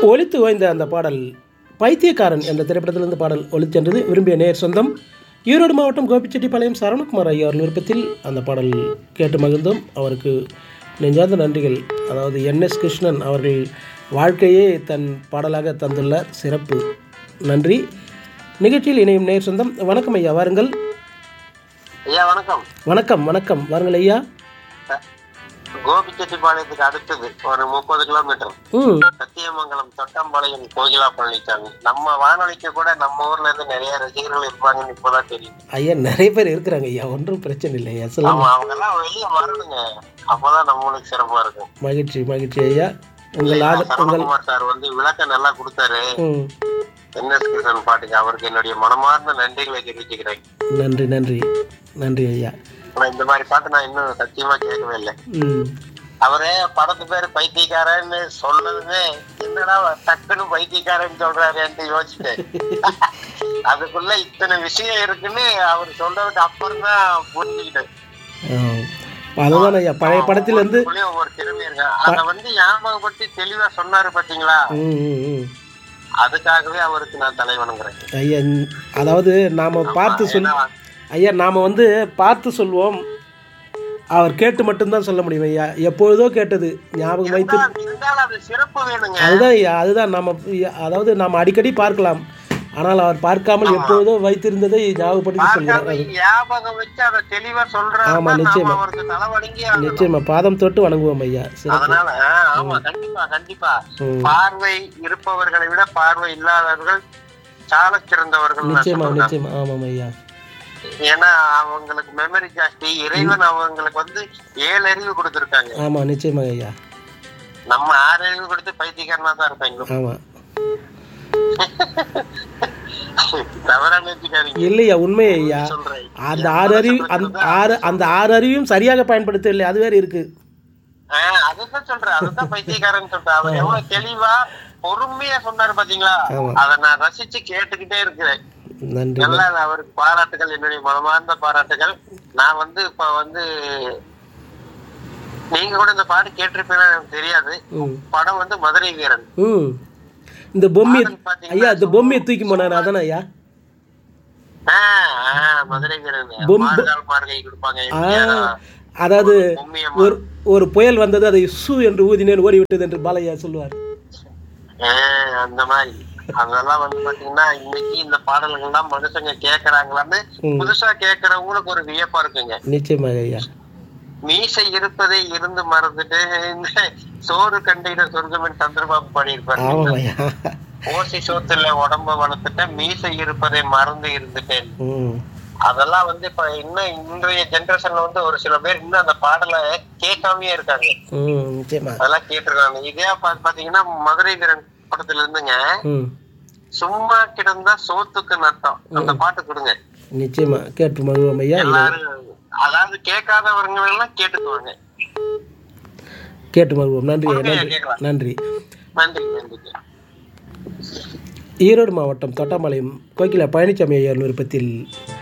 ஒலித்து ஓய்ந்த அந்த பாடல் பைத்தியக்காரன் என்ற திரைப்படத்திலிருந்து பாடல் ஒலிச்சென்றது விரும்பிய நேர் சொந்தம் ஈரோடு மாவட்டம் கோபிச்செட்டிப்பாளையம் சரவணகுமார் ஐயா அவர்கள் விருப்பத்தில் அந்த பாடல் கேட்டு மகிழ்ந்தோம் அவருக்கு நெஞ்சார்ந்த நன்றிகள் அதாவது என்எஸ் கிருஷ்ணன் அவர்கள் வாழ்க்கையே தன் பாடலாக தந்துள்ளார் சிறப்பு நன்றி நிகழ்ச்சியில் இணையும் நேர் சொந்தம் வணக்கம் ஐயா வாருங்கள் ஐயா வணக்கம் வணக்கம் வணக்கம் வாருங்கள் ஐயா கோபிச்செட்டிப்பாளையத்துக்கு அடுத்தது ஒரு முப்பது கிலோமீட்டர் ம் சத்தியமங்கலம் தொட்டம்பாளையம் கோகிலா பழனிசாமி நம்ம வானொலிக்கு கூட நம்ம ஊர்ல இருந்து நிறைய ரசிகர்கள் இருப்பாங்கன்னு இப்பதான் தெரியும் ஐயா நிறைய பேர் இருக்கிறாங்க ஐயா ஒன்றும் பிரச்சனை இல்லை ஐயா சொல்லுங்க ஆமா அவங்க எல்லாம் வெளியே வரணுங்க அப்பதான் நம்மளுக்கு சிறப்பா இருக்கும் மகிழ்ச்சி மகிழ்ச்சி ஐயா உங்கள் ஆத உங்கள் சரவணகுமார் சார் வந்து விளக்கம் நல்லா கொடுத்தாரு ம் என்எஸ் கிருஷ்ணன் பாட்டுக்கு அவருக்கு என்னுடைய மனமார்ந்த நன்றிகளை தெரிவிச்சுக்கிறேன் நன்றி நன்றி நன்றி ஐயா ஆனா இந்த மாதிரி பாட்டு நான் இன்னும் சத்தியமா கேட்கவே இல்லை ம் அவரே படத்து பேரு பைத்தியக்காரன்னு சொன்னதுமே என்னடா டக்குன்னு பைத்தியக்காரன்னு சொல்றாருன்னு யோசிச்சேன் அதுக்குள்ள இத்தனை விஷயம் இருக்குன்னு அவர் சொல்றதுக்கு அப்புறம் தான் புரிஞ்சுக்கிட்டேன் ஆ. அதுதான் ஐயா பழைய படத்திலிருந்து அதுக்குள்ளேயும் ஒவ்வொரு திறமை இருக்கு அத வந்து ஞாபகப்படுத்தி தெளிவா சொன்னாரு பாத்தீங்களா ம் ம் ம் அதுக்காகவே அவருக்கு நான் தலை வணங்குறேன் ஐயா ந- அதாவது நாம் பார்த்து சொல் ஏன்னா, ஐயா நாம் வந்து பார்த்து சொல்வோம் அவர் கேட்டு மட்டும்தான் சொல்ல முடியும் ஐயா எப்பொழுதோ கேட்டது ஞாபகம் வைத்து இருந்தாலும் இருந்தாலும் அது சிறப்பு வேணுங்க அதுதான் ஐயா அதுதான் நாம் அதாவது நாம் அடிக்கடி பார்க்கலாம் ஆனால் அவர் பார்க்காமல் எப்பொழுதோ வைத்திருந்ததை ஞாபகப்படுத்தி சொல்கிறார் பார்க்காம ஞாபகம் வச்சு அதை தெளிவா சொல்றாரு ஆமா, நாம நிச்சயமா. அவருக்கு தலை வணங்கி ஆகணும். நிச்சயமா பாதம் தொட்டு வணங்குவோம் ஐயா சிறப்பு அதனால ஆ, ஆமா கண்டிப்பா கண்டிப்பா ம். பார்வை இருப்பவர்களை விட பார்வை இல்லாதவர்கள் சால சிறந்தவர்கள் நிச்சயமா நிச்சயமா ஆமாம் ஐயா ஏன்னா அவங்களுக்கு மெமரி ஜாஸ்தி இறைவன் அவங்களுக்கு வந்து ஏழு அறிவு கொடுத்திருக்காங்க ஆமாம் நிச்சயமா ஐயா நம்ம ஆறு அறிவு கொடுத்து பைத்தியக்காரனா தான் இருப்போம் இன்னும் ஆமாம் தவறா நினைச்சுக்காதீங்க இல்லையா உண்மை ஐயா சொல்றேன் அந்த ஆறு அறிவு அந்த ஆறு அந்த ஆறு அறிவையும் சரியாக பயன்படுத்தவில்லை அது வேறு இருக்கு ஆஹ் அதுதான் சொல்றேன் அதுதான் பைத்தியக்காரன் சொல்றேன் அவர் எவ்வளவு தெளிவா பொறுமையா சொன்னாரு பாத்தீங்களா ஆமா. அதை நான் ரசிச்சு கேட்டுக்கிட்டே இருக்கிறேன் நன்றி நல்லா அவருக்கு பாராட்டுகள் என்னுடைய மனமார்ந்த பாராட்டுகள் நான் வந்து இப்ப வந்து நீங்க கூட இந்த பாட்டு கேட்டிருப்பீங்கன்னு எனக்கு தெரியாது ம் படம் வந்து மதுரை வீரன் ம் இந்த பொம்மை பாடல் பாத்தீங்கன்னா ஐயா இந்த பொம்மையை தூக்கி போனார் அதானே ஐயா ஆஹ் ஆஹ் மதுரை வீரன் பொம்- மார்கால் மார்கை கொடுப்பாங்க ஆ எம்ஜிஆர் அதாவது பொம்மியம்மா. ஒரு ஒரு புயல் வந்தது அதை சு என்று ஊதினேன் ஓடிவிட்டது என்று பாலையா சொல்லுவார் ஆஹ் அந்த மாதிரி அதெல்லாம் வந்து பாத்தீங்கன்னா இன்னைக்கு இந்த பாடல்கள்லாம் மனுஷங்க கேக்குறாங்களான்னு ம். புதுசா கேக்குறவங்களுக்கு ஒரு வியப்பா இருக்குங்க நிச்சயமாக ஐயா மீசை இருப்பதை இருந்து மறந்துட்டு இந்த சோறு கண்டிட சொர்க்கமின் சந்திரபாபு பாடியிருப்பாரு ஆமாம் ஐயா ஓசி சோத்துல உடம்ப வளர்த்துட்டேன் மீசை இருப்பதை மறந்து இருந்துட்டேன் ம் அதெல்லாம் வந்து இப்ப இன்னும் இன்றைய ஜெனரேஷன்ல வந்து ஒரு சில பேர் இன்னும் அந்த பாடலை கேட்காமயே இருக்காங்க ம் நிச்சயமா அதெல்லாம் கேட்டிருக்காங்க இதே பா- பாத்தீங்கன்னா மதுரை வீரன் படத்துல இருந்துங்க ம் சும்மா கிடந்தா சோத்துக்கு நட்டம் அந்த பாட்டு கொடுங்க நிச்சயமா கேட்டு மகிழ்வோம் ஐயா இதை எல்லாரும் அதாவது கேட்காதவங்க எல்லாம் கேட்டுக்குவாங்க கேட்டு மகிழ்வோம் நன்றி ஐயா ஓகே, நன்றி கேட்கலாம். நன்றி நன்றி நன்றி ஈரோடு மாவட்டம் தொட்டாம்பாளையம் கோகிலா பழனிசாமி ஐயா விருப்பத்தில்